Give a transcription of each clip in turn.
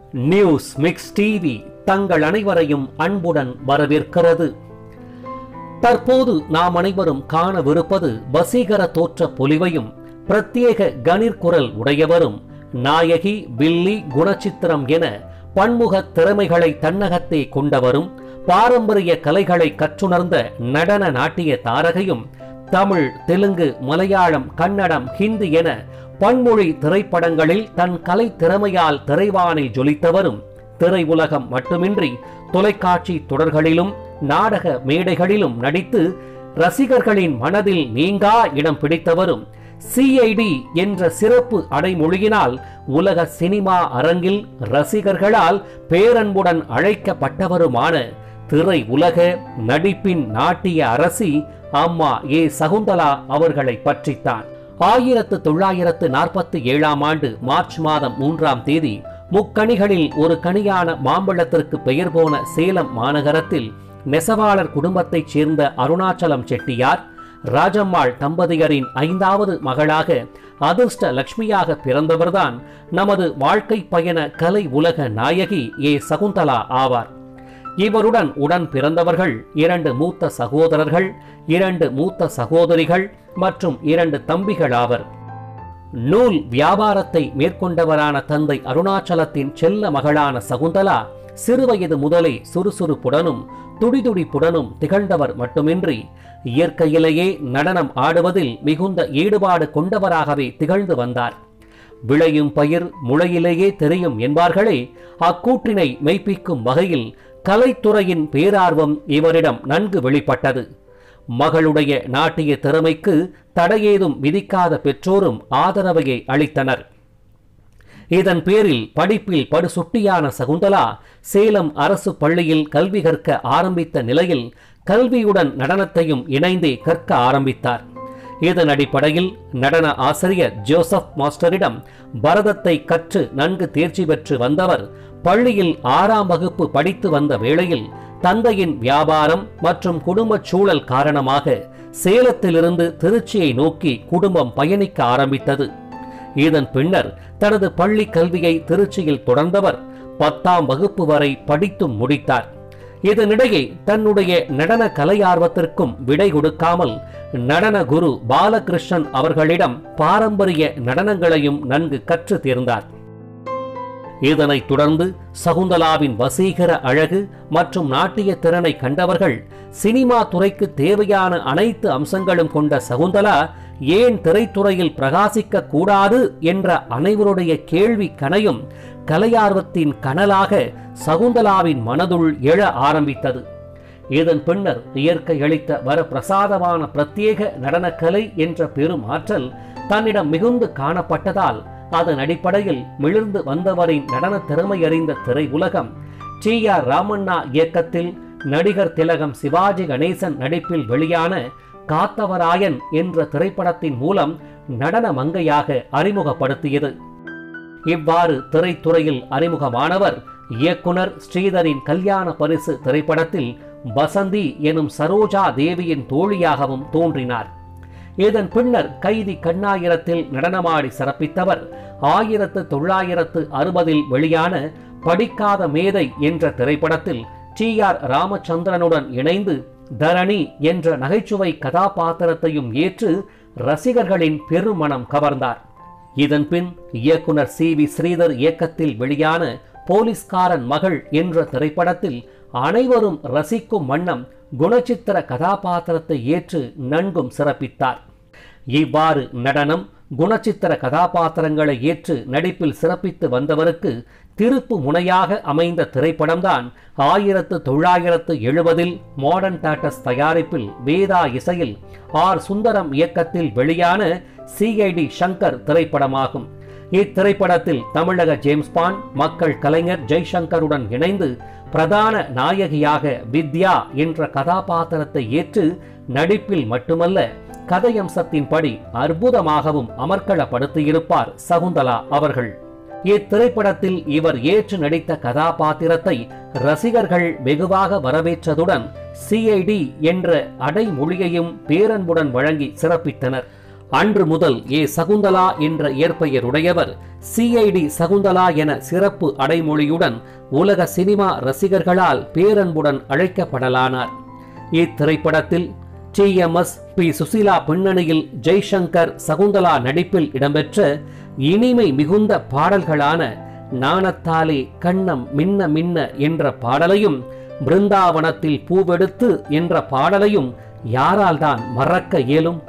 news mix TV தங்கள் அனைவரையும் அன்புடன் வரவேற்கிறது தற்போது நாம் அனைவரும் காணவிருப்பது வசீகர தோற்ற பொலிவையும் பிரத்யேக கணீர் குரல் உடையவரும் நாயகி வில்லி குணச்சித்திரம் என பன்முக திறமைகளை தன்னகத்தே கொண்டவரும் பாரம்பரிய கலைகளை கற்றுணர்ந்த நடன நாட்டிய தாரகையும் தமிழ் தெலுங்கு மலையாளம் கன்னடம் ஹிந்தி என பன்மொழி திரைப்படங்களில் தன் கலை திறமையால் திரைவானில் ஜொலித்தவரும் திரையுலகம் மட்டுமின்றி தொலைக்காட்சி தொடர்களிலும் நாடக மேடைகளிலும் நடித்து ரசிகர்களின் மனதில் நீங்கா இடம் பிடித்தவரும் சிஐடி என்ற சிறப்பு அடைமொழியினால் உலக சினிமா அரங்கில் ரசிகர்களால் பேரன்புடன் அழைக்கப்பட்டவருமான திரை உலக நடிப்பின் நாட்டிய அரசி அம்மா ஏ சகுந்தலா அவர்களை பற்றித்தான் ஆயிரத்து தொள்ளாயிரத்து நாற்பத்தி ஏழாம் ஆண்டு மார்ச் மாதம் மூன்றாம் தேதி முக்கணிகளில் ஒரு கனியான மாம்பழத்திற்கு பெயர் போன சேலம் மாநகரத்தில் நெசவாளர் குடும்பத்தைச் சேர்ந்த அருணாச்சலம் செட்டியார் ராஜம்மாள் தம்பதியரின் ஐந்தாவது மகளாக அதிர்ஷ்ட லட்சுமியாக பிறந்தவர்தான் நமது வாழ்க்கை பயண கலை உலக நாயகி ஏ சகுந்தலா ஆவார் இவருடன் உடன் பிறந்தவர்கள் இரண்டு மூத்த சகோதரர்கள் இரண்டு மூத்த சகோதரிகள் மற்றும் இரண்டு தம்பிகள் ஆவர் நூல் வியாபாரத்தை மேற்கொண்டவரான தந்தை அருணாச்சலத்தின் செல்ல மகளான சகுந்தலா சிறுவயது முதலே சுறுசுறுப்புடனும் துடிதுடிப்புடனும் திகழ்ந்தவர் மட்டுமின்றி இயற்கையிலேயே நடனம் ஆடுவதில் மிகுந்த ஈடுபாடு கொண்டவராகவே திகழ்ந்து வந்தார் விளையும் பயிர் முளையிலேயே தெரியும் என்பார்களே அக்கூற்றினை மெய்ப்பிக்கும் வகையில் கலைத்துறையின் பேரார்வம் இவரிடம் நன்கு வெளிப்பட்டது மகளுடைய நாட்டிய திறமைக்கு தடையேதும் விதிக்காத பெற்றோரும் ஆதரவையை அளித்தனர் இதன் பேரில் படிப்பில் படுசுட்டியான சகுந்தலா சேலம் அரசு பள்ளியில் கல்வி கற்க ஆரம்பித்த நிலையில் கல்வியுடன் நடனத்தையும் இணைந்தே கற்க ஆரம்பித்தார் இதன் அடிப்படையில் நடன ஆசிரியர் ஜோசப் மாஸ்டரிடம் பரதத்தை கற்று நன்கு தேர்ச்சி பெற்று வந்தவர் பள்ளியில் ஆறாம் வகுப்பு படித்து வந்த வேளையில் தந்தையின் வியாபாரம் மற்றும் குடும்பச் சூழல் காரணமாக சேலத்திலிருந்து திருச்சியை நோக்கி குடும்பம் பயணிக்க ஆரம்பித்தது இதன் பின்னர் தனது பள்ளி கல்வியை திருச்சியில் தொடர்ந்தவர் பத்தாம் வகுப்பு வரை படித்தும் முடித்தார் இதனிடையே தன்னுடைய நடன கலையார்வத்திற்கும் விடை கொடுக்காமல் நடன குரு பாலகிருஷ்ணன் அவர்களிடம் பாரம்பரிய நடனங்களையும் நன்கு கற்று தேர்ந்தார் இதனைத் தொடர்ந்து சகுந்தலாவின் வசீகர அழகு மற்றும் நாட்டிய திறனை கண்டவர்கள் சினிமா துறைக்கு தேவையான அனைத்து அம்சங்களும் கொண்ட சகுந்தலா ஏன் திரைத்துறையில் பிரகாசிக்க கூடாது என்ற அனைவருடைய கேள்வி கனையும் கலையார்வத்தின் கனலாக சகுந்தலாவின் மனதுள் எழ ஆரம்பித்தது இதன் பின்னர் இயற்கை அளித்த வரப்பிரசாதமான பிரத்யேக நடனக்கலை என்ற பெரும் ஆற்றல் தன்னிடம் மிகுந்து காணப்பட்டதால் அதன் அடிப்படையில் மிளிர்ந்து வந்தவரின் நடன திறமை அறிந்த திரை உலகம் டி ஆர் ராமண்ணா இயக்கத்தில் நடிகர் திலகம் சிவாஜி கணேசன் நடிப்பில் வெளியான காத்தவராயன் என்ற திரைப்படத்தின் மூலம் நடன மங்கையாக அறிமுகப்படுத்தியது இவ்வாறு திரைத்துறையில் அறிமுகமானவர் இயக்குனர் ஸ்ரீதரின் கல்யாண பரிசு திரைப்படத்தில் வசந்தி எனும் சரோஜா தேவியின் தோழியாகவும் தோன்றினார் இதன் பின்னர் கைதி கண்ணாயிரத்தில் நடனமாடி சிறப்பித்தவர் ஆயிரத்து தொள்ளாயிரத்து அறுபதில் வெளியான படிக்காத மேதை என்ற திரைப்படத்தில் டி ஆர் ராமச்சந்திரனுடன் இணைந்து தரணி என்ற நகைச்சுவை கதாபாத்திரத்தையும் ஏற்று ரசிகர்களின் பெருமனம் கவர்ந்தார் இதன் பின் இயக்குனர் சி வி ஸ்ரீதர் இயக்கத்தில் வெளியான போலீஸ்காரன் மகள் என்ற திரைப்படத்தில் அனைவரும் ரசிக்கும் வண்ணம் குணச்சித்திர கதாபாத்திரத்தை ஏற்று நன்கும் சிறப்பித்தார் இவ்வாறு நடனம் குணச்சித்திர கதாபாத்திரங்களை ஏற்று நடிப்பில் சிறப்பித்து வந்தவருக்கு திருப்பு முனையாக அமைந்த திரைப்படம்தான் ஆயிரத்து தொள்ளாயிரத்து எழுபதில் மாடர்ன் டாட்டஸ் தயாரிப்பில் வேதா இசையில் ஆர் சுந்தரம் இயக்கத்தில் வெளியான சிஐடி சங்கர் திரைப்படமாகும் இத்திரைப்படத்தில் தமிழக ஜேம்ஸ் பான் மக்கள் கலைஞர் ஜெய்சங்கருடன் இணைந்து பிரதான நாயகியாக வித்யா என்ற கதாபாத்திரத்தை ஏற்று நடிப்பில் மட்டுமல்ல கதையம்சத்தின்படி அற்புதமாகவும் அமர்க்களப்படுத்தியிருப்பார் சகுந்தலா அவர்கள் இத்திரைப்படத்தில் இவர் ஏற்று நடித்த கதாபாத்திரத்தை ரசிகர்கள் வெகுவாக வரவேற்றதுடன் சிஐடி என்ற அடைமொழியையும் பேரன்புடன் வழங்கி சிறப்பித்தனர் அன்று முதல் ஏ சகுந்தலா என்ற இயற்பெயருடையவர் சிஐடி சகுந்தலா என சிறப்பு அடைமொழியுடன் உலக சினிமா ரசிகர்களால் பேரன்புடன் அழைக்கப்படலானார் இத்திரைப்படத்தில் T M S P Susheela பின்னணியில் ஜெய்சங்கர் சகுந்தலா நடிப்பில் இடம்பெற்ற இனிமை மிகுந்த பாடல்களான நாணத்தாலே கண்ணம் மின்ன மின்ன என்ற பாடலையும் பிருந்தாவனத்தில் பூவெடுத்து என்ற பாடலையும் யாரால் தான் மறக்க இயலும்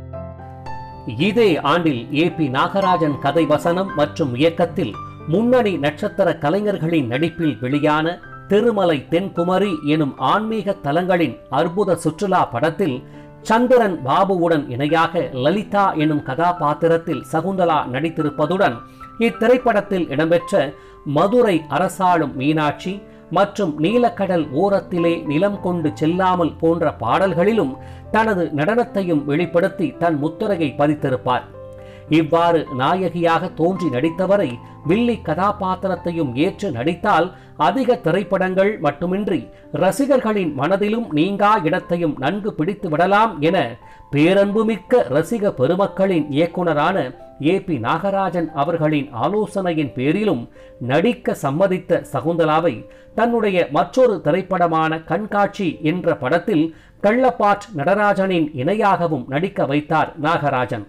இதே ஆண்டில் ஏ பி நாகராஜன் கதை வசனம் மற்றும் இயக்கத்தில் முன்னணி நட்சத்திர கலைஞர்களின் நடிப்பில் வெளியான திருமலை தென்குமரி எனும் ஆன்மீக தலங்களின் அற்புத சுற்றுலா படத்தில் சந்திரன் பாபுவுடன் இணையாக லலிதா எனும் கதாபாத்திரத்தில் சகுந்தலா நடித்திருப்பதுடன் இத்திரைப்படத்தில் இடம்பெற்ற மதுரை அரசாளும் மீனாட்சி மற்றும் நீலக்கடல் ஓரத்திலே நிலம் கொண்டு செல்லாமல் போன்ற பாடல்களிலும் தனது நடனத்தையும் வெளிப்படுத்தி தன் முத்திரையை பதித்திருப்பார் இவ்வாறு நாயகியாக தோன்றி நடித்தவரை வில்லி கதாபாத்திரத்தையும் ஏற்று நடித்தால் அதிக திரைப்படங்கள் மட்டுமின்றி ரசிகர்களின் மனதிலும் நீங்கா இடத்தையும் நன்கு பிடித்து விடலாம் என பேரன்புமிக்க ரசிக பெருமக்களின் இயக்குனரான ஏ பி நாகராஜன் அவர்களின் ஆலோசனையின் பேரிலும் நடிக்க சம்மதித்த சகுந்தலாவை தன்னுடைய மற்றொரு திரைப்படமான கண்காட்சி என்ற படத்தில் கள்ளப்பாட் நடராஜனின் இணையாகவும் நடிக்க வைத்தார் நாகராஜன்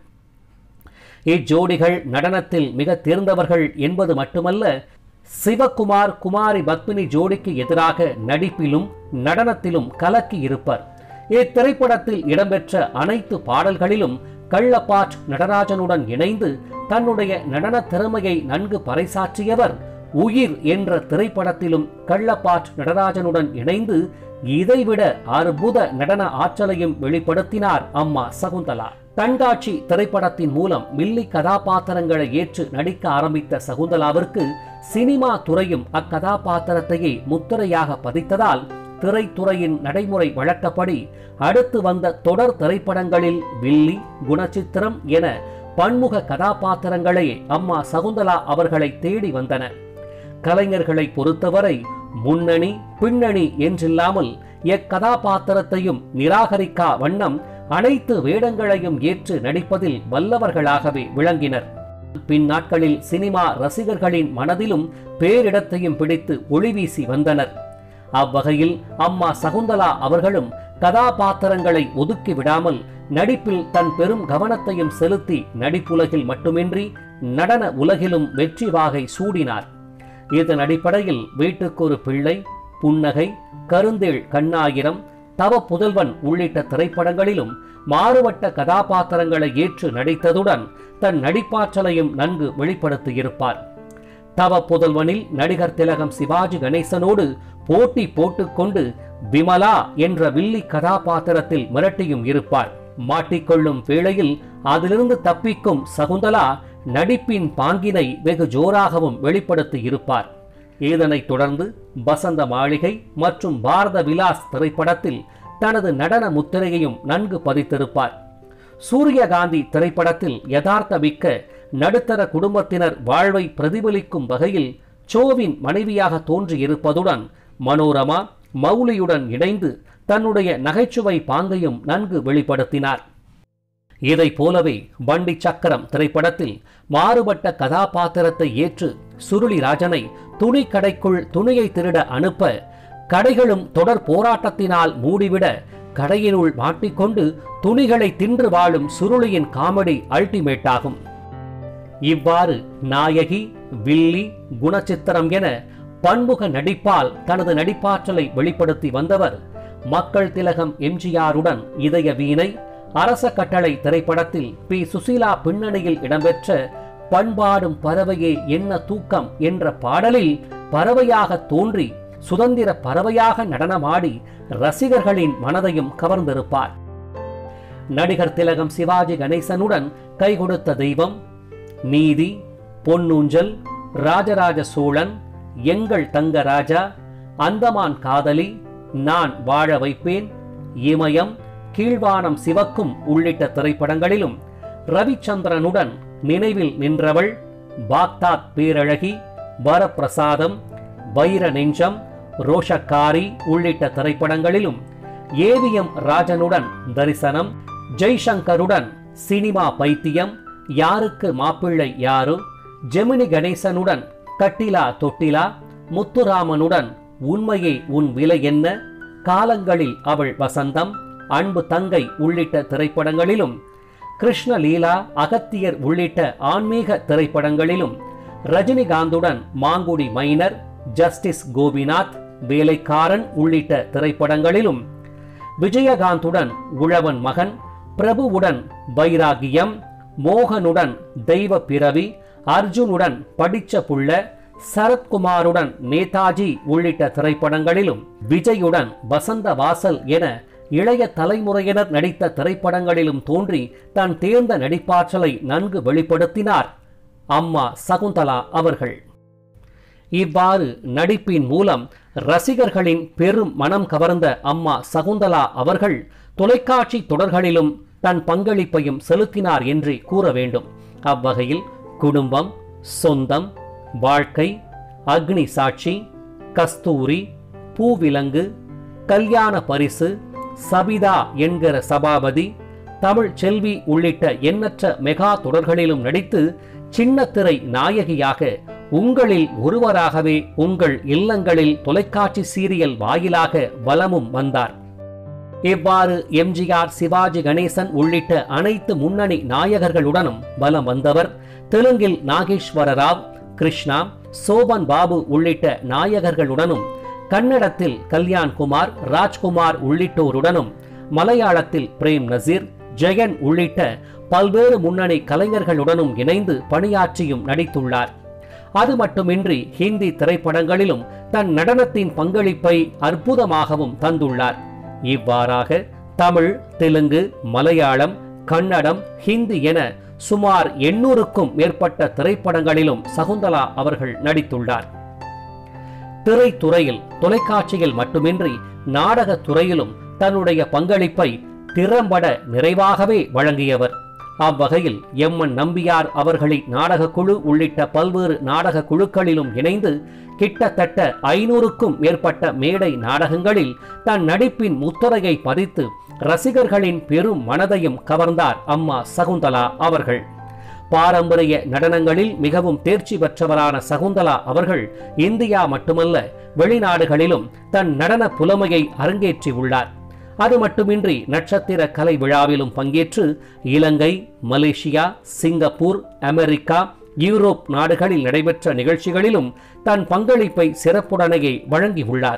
இஜோடிகள் நடனத்தில் மிக தேர்ந்தவர்கள் என்பது மட்டுமல்ல சிவகுமார் குமாரி பத்மினி ஜோடிக்கு எதிராக நடிப்பிலும் நடனத்திலும் கலக்கி இருப்பர் இத்திரைப்படத்தில் இடம்பெற்ற அனைத்து பாடல்களிலும் கள்ளப்பாட் நடராஜனுடன் இணைந்து தன்னுடைய நடன திறமையை நன்கு பறைசாற்றியவர் உயிர் என்ற திரைப்படத்திலும் கள்ளப்பாட் நடராஜனுடன் இணைந்து இதைவிட அற்புத நடன ஆற்றலையும் வெளிப்படுத்தினார் அம்மா சகுந்தலா கண்காட்சி திரைப்படத்தின் மூலம் மில்லி கதாபாத்திரங்களை ஏற்று நடிக்க ஆரம்பித்த சகுந்தலாவிற்கு சினிமா துறையும் அக்கதாபாத்திரத்தையே முத்திரையாக பதித்ததால் திரைத்துறையின் நடைமுறை வழக்கப்படி அடுத்து வந்த தொடர் திரைப்படங்களில் வில்லி குணச்சித்திரம் என பன்முக கதாபாத்திரங்களே அம்மா சகுந்தலா அவர்களை தேடி வந்தன கலைஞர்களை பொறுத்தவரை முன்னணி பின்னணி என்றில்லாமல் எக்கதாபாத்திரத்தையும் நிராகரிக்கா வண்ணம் அனைத்து வேடங்களையும் ஏற்று நடிப்பதில் வல்லவர்களாகவே விளங்கினர் பின் நாட்களில் சினிமா ரசிகர்களின் மனதிலும் பேரிடத்தையும் பிடித்து ஒளிவீசி வந்தனர் அவ்வகையில் அம்மா சகுந்தலா அவர்களும் கதாபாத்திரங்களை ஒதுக்கி விடாமல் நடிப்பில் தன் பெரும் கவனத்தையும் செலுத்தி நடிப்புலகில் மட்டுமின்றி நடன உலகிலும் வெற்றி வாகை சூடினார் இதன் அடிப்படையில் வீட்டுக்கு ஒரு பிள்ளை புன்னகை கருந்தேள் கண்ணாயிரம் தவ புதல்வன் உள்ளிட்ட திரைப்படங்களிலும் மாறுபட்ட கதாபாத்திரங்களை ஏற்று நடித்ததுடன் தன் நடிப்பாற்றலையும் நன்கு வெளிப்படுத்தியிருப்பார் தவ புதல்வனில் நடிகர் திலகம் சிவாஜி கணேசனோடு போட்டி போட்டுக்கொண்டு விமலா என்ற வில்லி கதாபாத்திரத்தில் மிரட்டியும் இருப்பார் மாட்டிக்கொள்ளும் வேளையில் அதிலிருந்து தப்பிக்கும் சகுந்தலா நடிப்பின் பாங்கினை வெகு ஜோராகவும் வெளிப்படுத்தி இருப்பார் இதனைத் தொடர்ந்து வசந்த மாளிகை மற்றும் பாரத விலாஸ் திரைப்படத்தில் தனது நடன முத்திரையையும் நன்கு பதித்திருப்பார் சூரியகாந்தி திரைப்படத்தில் யதார்த்தமிக்க நடுத்தர குடும்பத்தினர் வாழ்வை பிரதிபலிக்கும் வகையில் சோவின் மனைவியாக தோன்றியிருப்பதுடன் மனோரமா மௌலியுடன் இணைந்து தன்னுடைய நகைச்சுவை பாங்கையும் நன்கு வெளிப்படுத்தினார் இதை போலவே வண்டி சக்கரம் திரைப்படத்தில் மாறுபட்ட கதாபாத்திரத்தை ஏற்று சுருளி ராஜனை துணி கடைக்குள் துணியை திருட அனுப்ப கடைகளும் தொடர் போராட்டத்தினால் மூடிவிட கடையினுள் மாட்டிக்கொண்டு துணிகளை தின்று வாழும் சுருளியின் காமெடி அல்டிமேட் ஆகும் இவ்வாறு நாயகி வில்லி குணச்சித்திரம் என பன்முக நடிப்பால் தனது நடிப்பாற்றலை வெளிப்படுத்தி வந்தவர் மக்கள் திலகம் எம்ஜிஆருடன் இதய வீணை அரச கட்டளை திரைப்படத்தில் பி சுசீலா பின்னணியில் இடம்பெற்ற பண்பாடும் பறவையே என்ன தூக்கம் என்ற பாடலில் பறவையாக தோன்றி சுதந்திர பறவையாக நடனமாடி ரசிகர்களின் மனதையும் கவர்ந்திருப்பார் நடிகர் திலகம் சிவாஜி கணேசனுடன் கை கொடுத்த தெய்வம் நீதி பொன்னூஞ்சல் ராஜராஜ சோழன் எங்கள் தங்க ராஜா அந்தமான் காதலி நான் வாழ வைப்பேன் இமயம் கீழ்வானம் சிவக்கும் உள்ளிட்ட திரைப்படங்களிலும் ரவிச்சந்திரனுடன் நினைவில் நின்றவள் பாக்தாத் பேரழகி வரப்பிரசாதம் வைர நெஞ்சம் ரோஷக்காரி உள்ளிட்ட திரைப்படங்களிலும் ஏவிஎம் ராஜனுடன் தரிசனம் ஜெய்சங்கருடன் சினிமா பைத்தியம் யாருக்கு மாப்பிள்ளை யாரோ ஜெமினி கணேசனுடன் கட்டிலா தொட்டிலா முத்துராமனுடன் உண்மையே உன் விலை என்ன காலங்களில் அவள் வசந்தம் அன்பு தங்கை உள்ளிட்ட திரைப்படங்களிலும் கிருஷ்ணலீலா அகத்தியர் உள்ளிட்ட ஆன்மீக திரைப்படங்களிலும் ரஜினிகாந்துடன் மாங்குடி மைனர் ஜஸ்டிஸ் கோபிநாத் வேலைக்காரன் உள்ளிட்ட திரைப்படங்களிலும் விஜயகாந்துடன் உழவன் மகன் பிரபுவுடன் வைராகியம் மோகனுடன் தெய்வ பிறவி அர்ஜுனுடன் படிச்ச புள்ள சரத்குமாருடன் நேதாஜி உள்ளிட்ட திரைப்படங்களிலும் விஜயுடன் வசந்த வாசல் என இளைய தலைமுறையினர் நடித்த திரைப்படங்களிலும் தோன்றி தன் தேர்ந்த நடிப்பாற்றலை நன்கு வெளிப்படுத்தினார் அம்மா சகுந்தலா அவர்கள் இவ்வாறு நடிப்பின் மூலம் ரசிகர்களின் பெரும் மனம் கவர்ந்த அம்மா சகுந்தலா அவர்கள் தொலைக்காட்சி தொடர்களிலும் தன் பங்களிப்பையும் செலுத்தினார் என்றே கூற வேண்டும் அவ்வகையில் குடும்பம் சொந்தம் வாழ்க்கை அக்னி சாட்சி கஸ்தூரி பூவிலங்கு கல்யாண பரிசு சபிதா என்கிற சபாபதி தமிழ் செல்வி உள்ளிட்ட எண்ணற்ற மெகா தொடர்களிலும் நடித்து சின்னத்திரை நாயகியாக உங்களில் ஒருவராகவே உங்கள் இல்லங்களில் தொலைக்காட்சி சீரியல் வாயிலாக வலமும் வந்தார் இவ்வாறு எம்ஜிஆர் சிவாஜி கணேசன் உள்ளிட்ட அனைத்து முன்னணி நாயகர்களுடனும் வலம் வந்தவர் தெலுங்கில் நாகேஸ்வர ராவ் கிருஷ்ணா சோபன் பாபு உள்ளிட்ட நாயகர்களுடனும் கன்னடத்தில் கல்யாண் குமார் ராஜ்குமார் உள்ளிட்டோருடனும் மலையாளத்தில் பிரேம் நசீர் ஜெயன் உள்ளிட்ட பல்வேறு முன்னணி கலைஞர்களுடனும் இணைந்து பணியாற்றியும் நடித்துள்ளார் அது மட்டுமின்றி ஹிந்தி திரைப்படங்களிலும் தன் நடனத்தின் பங்களிப்பை அற்புதமாகவும் தந்துள்ளார் இவ்வாறாக தமிழ் தெலுங்கு மலையாளம் கன்னடம் ஹிந்தி என சுமார் எண்ணூறுக்கும் மேற்பட்ட திரைப்படங்களிலும் சகுந்தலா அவர்கள் நடித்துள்ளார் திரைத்துறையில் தொலைக்காட்சியில் மட்டுமின்றி நாடகத் துறையிலும் தன்னுடைய பங்களிப்பை திறம்பட நிறைவாகவே வழங்கியவர் அவ்வகையில் எம்என் நம்பியார் அவர்களின் நாடகக் குழு உள்ளிட்ட பல்வேறு நாடக குழுக்களிலும் இணைந்து கிட்டத்தட்ட ஐநூறுக்கும் மேற்பட்ட மேடை நாடகங்களில் தன் நடிப்பின் முத்திரையை பதித்து ரசிகர்களின் பெரும் மனதையும் கவர்ந்தார் அம்மா சகுந்தலா அவர்கள் பாரம்பரிய நடனங்களில் மிகவும் தேர்ச்சி பெற்றவரான சகுந்தலா அவர்கள் இந்தியா மட்டுமல்ல வெளிநாடுகளிலும் தன் நடன புலமையை அரங்கேற்றி உள்ளார் அது மட்டுமின்றி நட்சத்திர கலை விழாவிலும் பங்கேற்று Ilangai Malaysia Singapore America Europe நாடுகளில் நடைபெற்ற நிகழ்ச்சிகளிலும் தன் பங்களிப்பை சிறப்புடனேயே வழங்கியுள்ளார்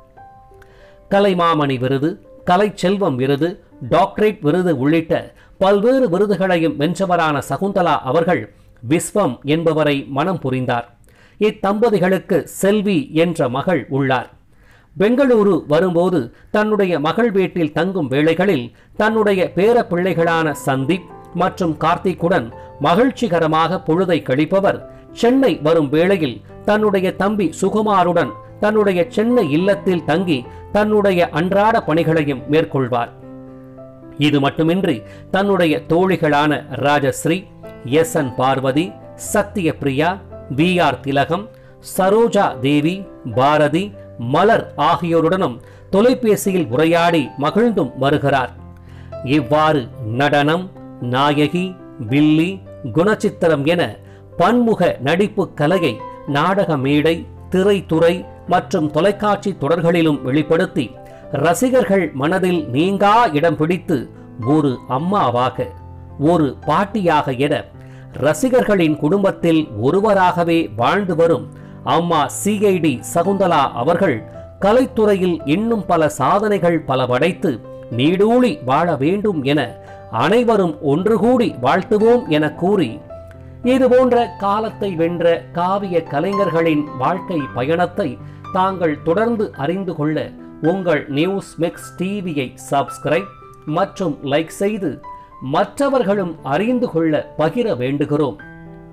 கலைமாமணி விருது கலை செல்வம் விருது டாக்டரேட் விருது உள்ளிட்ட பல்வேறு விருதுகளையும் வென்றவரான சகுந்தலா அவர்கள் விஸ்வம் என்பவரை மனம் புரிந்தார் இத்தம்பதிகளுக்கு செல்வி என்ற மகள் உள்ளார் பெங்களூரு வரும்போது தன்னுடைய மகள் வீட்டில் தங்கும் வேளைகளில் தன்னுடைய பேர பிள்ளைகளான சந்தீப் மற்றும் கார்த்திக்குடன் மகிழ்ச்சிகரமாக பொழுதை கழிப்பவர் சென்னை வரும் வேளையில் தன்னுடைய தம்பி சுகுமாருடன் தன்னுடைய சென்னை இல்லத்தில் தங்கி தன்னுடைய அன்றாட பணிகளையும் மேற்கொள்வார் இது மட்டுமின்றி தன்னுடைய தோழிகளான Rajashree S N Parvathi Sathyapriya V R Thilakam Saroja தேவி பாரதி மலர் ஆகியோருடனும் தொலைபேசியில் உரையாடி மகிழ்ந்தும் வருகிறார் இவ்வாறு நடனம் நாயகி வில்லி குணச்சித்திரம் என பன்முக நடிப்பு கலையை நாடக மேடை திரைத்துறை மற்றும் தொலைக்காட்சி தொடர்களிலும் வெளிப்படுத்தி ரசிகர்கள் மனதில் நீங்கா இடம் பிடித்து ஒரு அம்மாவாக ஒரு பாட்டியாக என ரசிகர்களின் குடும்பத்தில் ஒருவராகவே வாழ்ந்து வரும் அம்மா சிஐடி சகுந்தலா அவர்கள் கலைத்துறையில் இன்னும் பல சாதனைகள் பல படைத்து நீடூழி வாழ வேண்டும் என அனைவரும் ஒன்று கூடி வாழ்த்துவோம் என கூறி இது போன்ற காலத்தை வென்ற காவிய கலைஞர்களின் வாழ்க்கை பயணத்தை தாங்கள் தொடர்ந்து அறிந்து கொள்ள உங்கள் நியூஸ் மிக்ஸ் டிவியை சப்ஸ்கிரைப் மற்றும் லைக் செய்து மற்றவர்களும் அறிந்து கொள்ள பகிர வேண்டுகிறோம்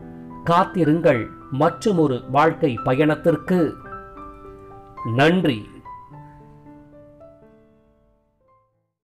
காத்திருங்கள் மற்றுமொரு வாழ்க்கை பயணத்திற்கு நன்றி